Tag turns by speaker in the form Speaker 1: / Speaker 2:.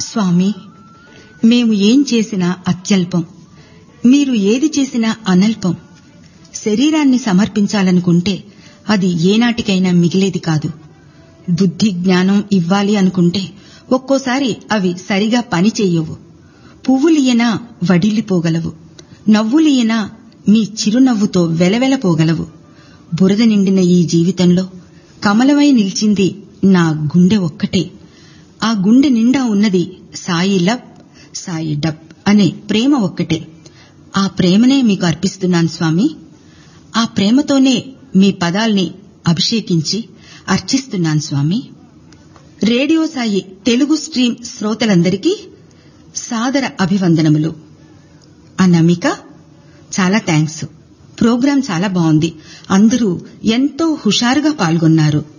Speaker 1: స్వామి మేము ఏం చేసినా అత్యల్పం మీరు ఏది చేసినా అనల్పం శరీరాన్ని సమర్పించాలనుకుంటే అది ఏనాటికైనా మిగిలేది కాదు బుద్ధి జ్ఞానం ఇవ్వాలి అనుకుంటే ఒక్కోసారి అవి సరిగా పని చెయ్యవు పువ్వులియనా వడిలిపోగలవు నవ్వులియనా మీ చిరునవ్వుతో వెలవెలపోగలవు బురద నిండిన ఈ జీవితంలో కమలమై నిలిచింది నా గుండె ఒక్కటే ఆ గుండె నిండా ఉన్నది సాయి లబ్ సాయి డబ్ అనే ప్రేమ ఒక్కటే ఆ ప్రేమనే మీకు అర్పిస్తున్నాను స్వామి ఆ ప్రేమతోనే మీ పదాల్ని అభిషేకించి అర్చిస్తున్నాను స్వామి రేడియో సాయి తెలుగు స్ట్రీమ్ శ్రోతలందరికీ సాదర అభివందనములు అన్నమిక చాలా థ్యాంక్స్ ప్రోగ్రాం చాలా బాగుంది అందరూ ఎంతో హుషారుగా పాల్గొన్నారు